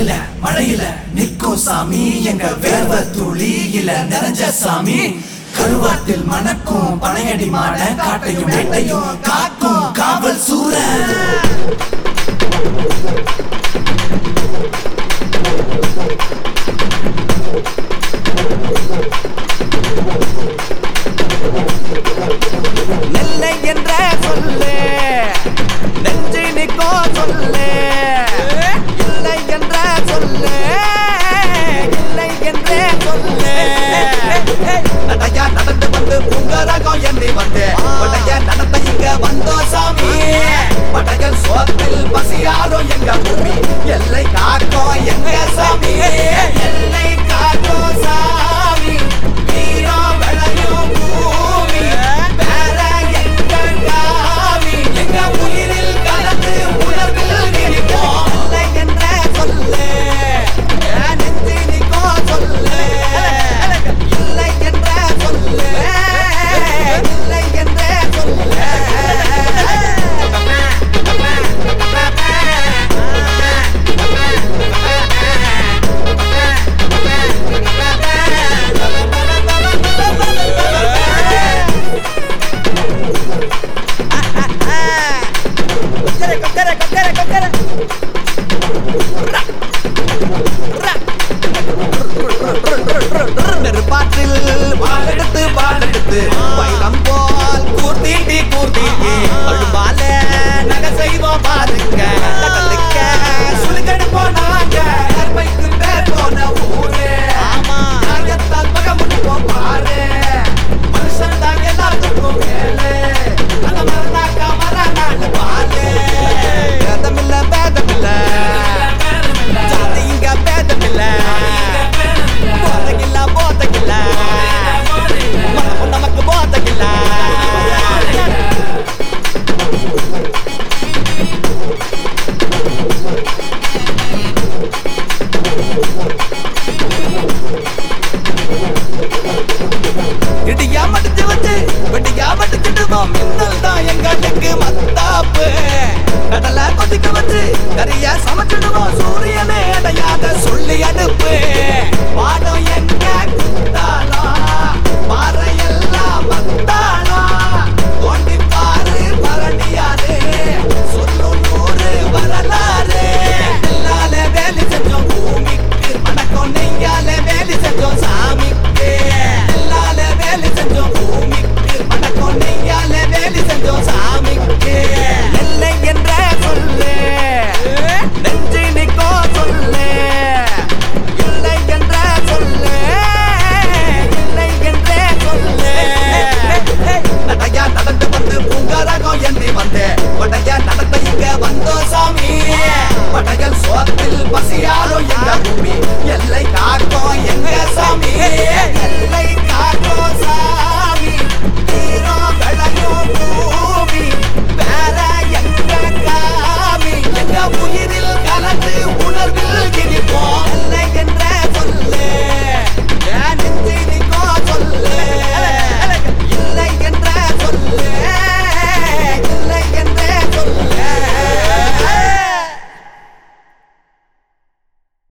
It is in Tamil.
வெயிலில மழையில நிற்கும் சாமி எங்க வேர்வ துளியில நிறைஞ்ச சாமி கருவாட்டில் மணக்கும் பனையடி மாட காட்டையும் வேட்டையும் காக்கும் காவல் சூரன் நெல்லை என்ற சொல்லு நெஞ்சு நிக்கோ சொல்லு இல்லை என்ற சொல்லு இல்லை என்றே சொல்லு நடையா நடந்து வந்து புங்கரகம் எண்ணி வந்து படைய நடத்த இங்க வந்தோம் சாமி படையல் சோத்தில் பசியாரும் எங்க பூமி எல்லை காக்கும் எங்க சாமி எல்லை காக்கும் சாமி வீரம் விளையும் பூமி வேற எங்க காமி எங்க உயிரில் கலந்து உணர்வில் நிற்போம் இல்லை என்ற சொல்லு என் நெஞ்சு நிக்கோ சொல்லு இல்லை என்ற சொல்லு இல்லை என்ற சொல்லு கொக்கர கொக்கர கொக்கர கொக்கர நெருப்பாற்றில் வாழெடுத்து வாழெடுத்து பைரம் போல் கூர்த்தீட்டி கூர்த்தீட்டி அழுவால நகை செய்வோம் பாருங்க கடலுக்க சுழுக்கெடுப்போம் நாங்க கற்பைக்கு பேர் போன ஊரு ஆமா நாயத்தால் பகம் முடிப்போம் பாரு மனுஷன் தான் எல்லாத்துக்கும் மேலே அந்த மரணாக்கா மரணான்னு பாரு பேதமில்ல பேதமில்ல ஜாதி இங்க பேதமில்ல போதகில்ல போதகில்ல மனமு நமக்கு போதகில்ல இடியா மடிச்சு வச்சு வெடியா மடிச்சிடுவோம் மின்னல் தான் எங்களுக்கு மத்தாப்பு கடலை கொதிக்க வச்சு கறியா சமைச்சிடுவோம் சூரிய